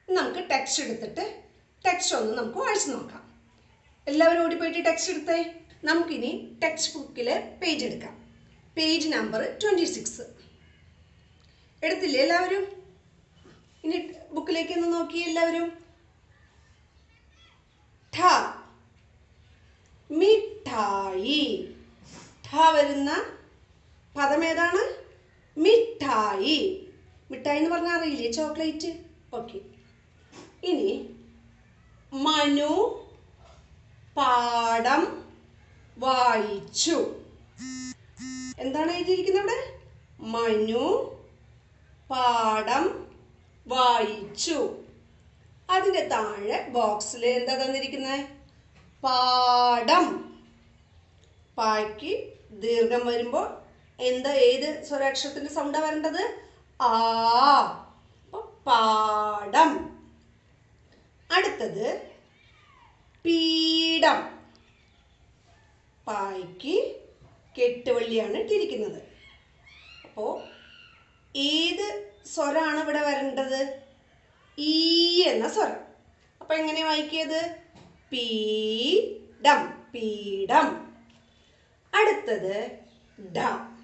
നമുക്ക് ടെക്സ്റ്റ് എടുത്തിട്ട് ടെക്സ്റ്റ് ഒന്ന് നമുക്ക് വായിച്ചു നോക്കാം എല്ലാവരും ഓടി പോയിട്ട് ടെക്സ്റ്റ് എടുത്തേ നമുക്കിനി ടെക്സ്റ്റ് ബുക്കിലെ പേജ് എടുക്കാം പേജ് നമ്പർ ട്വൻറ്റി സിക്സ് എടുത്തില്ലേ എല്ലാവരും ഇനി ബുക്കിലേക്ക് ഒന്ന് നോക്കി എല്ലാവരും ഠ മിഠായി ഠ വരുന്ന പദം ഏതാണ് മിഠായി മിഠായി എന്ന് പറഞ്ഞാൽ അറിയില്ലേ ചോക്ലേറ്റ് ഓക്കെ ഇനി മനു പാഠം വായിച്ചു എന്താണ് എഴുതിയിരിക്കുന്നത് ഇവിടെ മനു പാഠം വായിച്ചു അതിൻ്റെ താഴെ ബോക്സിൽ എന്താ തന്നിരിക്കുന്നത് പാഠം പായ്ക്ക് ദീർഘം വരുമ്പോൾ എന്താ ഏത് സ്വരാക്ഷരത്തിൻ്റെ സൗണ്ടാണ് വരേണ്ടത് ആ അപ്പോൾ പാഠം അടുത്തത് പീഠം പായ്ക്ക് കെട്ടുവള്ളിയാണ് ഇട്ടിരിക്കുന്നത് അപ്പോൾ ഏത് സ്വരമാണ് ഇവിടെ വരേണ്ടത് ഈ എന്ന സ്വരം അപ്പോൾ എങ്ങനെ വായിക്കിയത് പീഠം പീഠം അടുത്തത് ഡ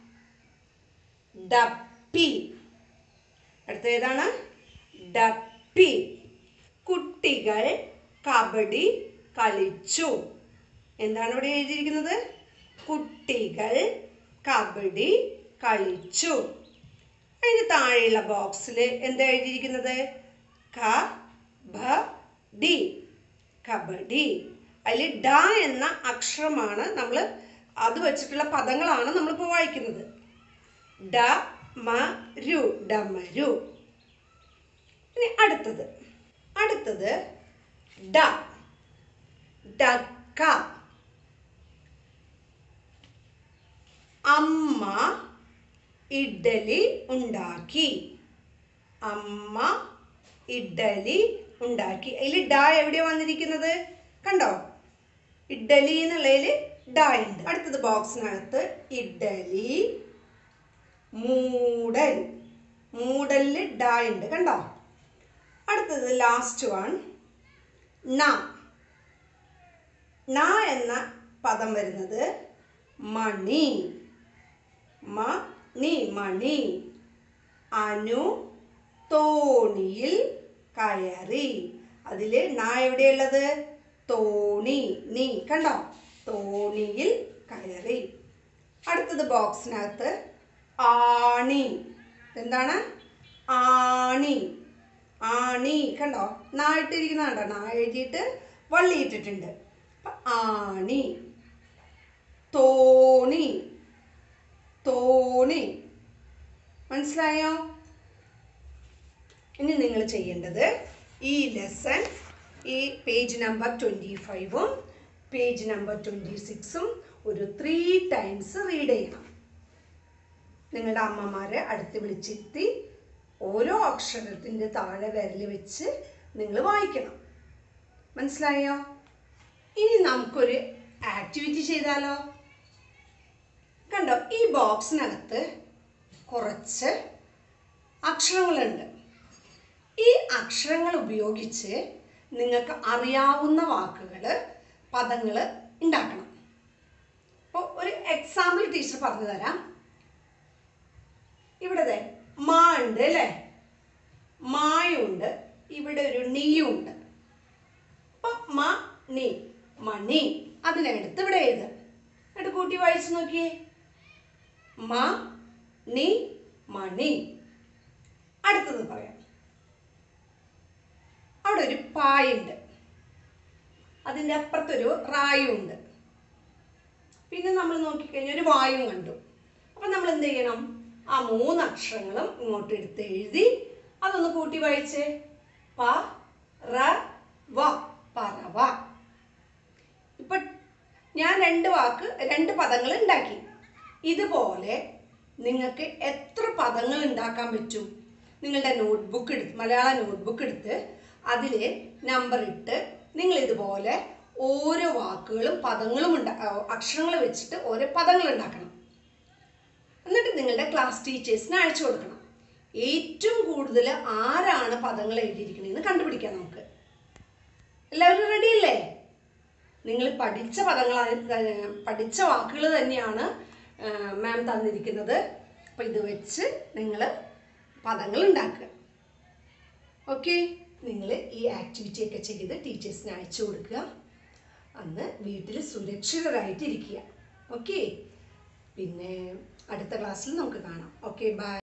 ഡപ്പി അടുത്ത ഏതാണ് ഡപ്പി കുട്ടികൾ കബഡി കളിച്ചു എന്താണ് ഇവിടെ എഴുതിയിരിക്കുന്നത് കുട്ടികൾ കബഡി കളിച്ചു അതിന് താഴെയുള്ള ബോക്സിൽ എന്താ എഴുതിയിരിക്കുന്നത് ക ഭ ഡി കബഡി അതിൽ ഡ എന്ന അക്ഷരമാണ് നമ്മൾ അത് വെച്ചിട്ടുള്ള പദങ്ങളാണ് നമ്മളിപ്പോൾ വായിക്കുന്നത് ഡ മ രു ഡമരു ഇനി അടുത്തത് അടുത്തത് ഡ ഡക്ക അമ്മ ഇഡ്ഡലി ഉണ്ടാക്കി അമ്മ ഇഡ്ഡലി ഉണ്ടാക്കി അതിൽ ഡ എവിടെയാണ് വന്നിരിക്കുന്നത് കണ്ടോ ഇഡ്ഡലി എന്നുള്ളതിൽ ഡ ഉണ്ട് അടുത്തത് ബോക്സിനകത്ത് ഇഡ്ഡലി മൂടൽ മൂടലിൽ ഡ ഉണ്ട് കണ്ടോ അടുത്തത് ലാസ്റ്റ് വൺ ന ന എന്ന പദം വരുന്നത് മണി മണി മണി അനു തോണിയിൽ കയറി അതിൽ ന എവിടെയുള്ളത് തോണി നീ കണ്ടോ തോണിയിൽ കയറി അടുത്തത് ബോക്സിനകത്ത് ആണി എന്താണ് ആണി ആണി കണ്ടോ നാ ഇട്ടിരിക്കുന്ന കണ്ടോ നാ എഴുതിയിട്ട് വള്ളി ഇട്ടിട്ടുണ്ട് അപ്പം ആണി തോണി തോണി മനസ്സിലായോ ഇനി നിങ്ങൾ ചെയ്യേണ്ടത് ഈ ലെസൺ ഈ പേജ് നമ്പർ ട്വൻറ്റി ഫൈവും പേജ് നമ്പർ ട്വൻറ്റി സിക്സും ഒരു ത്രീ ടൈംസ് റീഡ് ചെയ്യണം നിങ്ങളുടെ അമ്മമാരെ അടുത്ത് വിളിച്ചിരുത്തി ഓരോ അക്ഷരത്തിൻ്റെ താഴെ വിരൽ വെച്ച് നിങ്ങൾ വായിക്കണം മനസ്സിലായോ ഇനി നമുക്കൊരു ആക്ടിവിറ്റി ചെയ്താലോ കണ്ടോ ഈ ബോക്സിനകത്ത് കുറച്ച് അക്ഷരങ്ങളുണ്ട് ഈ അക്ഷരങ്ങൾ ഉപയോഗിച്ച് നിങ്ങൾക്ക് അറിയാവുന്ന വാക്കുകൾ പദങ്ങൾ ഉണ്ടാക്കണം അപ്പോൾ ഒരു എക്സാമ്പിൾ ടീച്ചർ പറഞ്ഞു തരാം ഇവിടെ ദേ മാ ഉണ്ട് അല്ലേ മായുണ്ട് ഇവിടെ ഒരു നീയും ഉണ്ട് അപ്പൊ മ നീ മണി അതിനടുത്ത് ഇവിടെ എഴുതുക എന്നിട്ട് കൂട്ടി വായിച്ചു നോക്കിയേ മ നി മണി അടുത്തത് പറയാം അവിടെ ഒരു പായുണ്ട് അതിൻ്റെ അപ്പുറത്തൊരു റായും ഉണ്ട് പിന്നെ നമ്മൾ നോക്കിക്കഴിഞ്ഞാൽ ഒരു വായും കണ്ടു അപ്പം നമ്മൾ എന്ത് ചെയ്യണം ആ മൂന്ന് അക്ഷരങ്ങളും ഇങ്ങോട്ട് എടുത്ത് എഴുതി അതൊന്ന് കൂട്ടി വായിച്ചേ പ റ വ പറവ ഇപ്പൊ ഞാൻ രണ്ട് വാക്ക് രണ്ട് പദങ്ങൾ ഉണ്ടാക്കി ഇതുപോലെ നിങ്ങൾക്ക് എത്ര പദങ്ങൾ ഉണ്ടാക്കാൻ പറ്റും നിങ്ങളുടെ നോട്ട്ബുക്ക് എടുത്ത് മലയാള നോട്ട്ബുക്ക് എടുത്ത് അതിൽ നമ്പർ ഇട്ട് നിങ്ങൾ ഇതുപോലെ ഓരോ വാക്കുകളും പദങ്ങളും ഉണ്ടാ അക്ഷരങ്ങൾ വെച്ചിട്ട് ഓരോ പദങ്ങൾ ഉണ്ടാക്കണം എന്നിട്ട് നിങ്ങളുടെ ക്ലാസ് ടീച്ചേഴ്സിന് അയച്ചു കൊടുക്കണം ഏറ്റവും കൂടുതൽ ആരാണ് പദങ്ങൾ എഴുതിയിരിക്കണതെന്ന് കണ്ടുപിടിക്കാം നമുക്ക് എല്ലാവരും റെഡി അല്ലേ നിങ്ങൾ പഠിച്ച പദങ്ങൾ പഠിച്ച വാക്കുകൾ തന്നെയാണ് മാം തന്നിരിക്കുന്നത് അപ്പം ഇത് വെച്ച് നിങ്ങൾ പദങ്ങൾ ഉണ്ടാക്കുക ഓക്കെ നിങ്ങൾ ഈ ആക്ടിവിറ്റി ഒക്കെ ചെയ്ത് ടീച്ചേഴ്സിന് അയച്ചു കൊടുക്കുക അന്ന് വീട്ടിൽ സുരക്ഷിതരായിട്ടിരിക്കുക ഓക്കെ പിന്നെ അടുത്ത ക്ലാസ്സിൽ നമുക്ക് കാണാം ഓക്കെ ബൈ